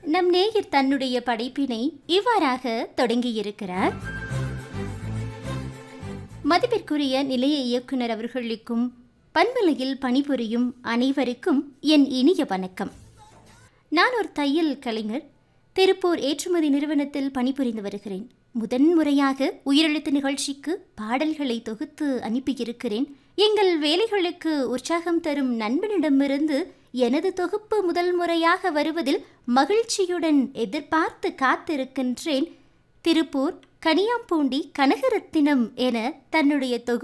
நம் நேயர் தன்னுடைய படைப்பினை இவ்வாறாக தொடங்கியிருக்கிறார் மதிப்பிற்குரிய நிலைய இயக்குனர் அவர்களுக்கும் பண்பலையில் பணிபுரியும் அனைவருக்கும் என் இனிய வணக்கம் நான் ஒரு தையல் கலைஞர் திருப்பூர் ஏற்றுமதி நிறுவனத்தில் பணிபுரிந்து வருகிறேன் முதன்முறையாக உயிரெழுத்து நிகழ்ச்சிக்கு பாடல்களை தொகுத்து அனுப்பியிருக்கிறேன் எங்கள் வேலைகளுக்கு உற்சாகம் தரும் நண்பனிடமிருந்து எனது தொகுப்பு முதல் முறையாக வருவதில் மகிழ்ச்சியுடன் எதிர்பார்த்து காத்திருக்கின்றேன் திருப்பூர் கனியாம்பூண்டி கனகரத்தினம் என தன்னுடைய தொகுப்பு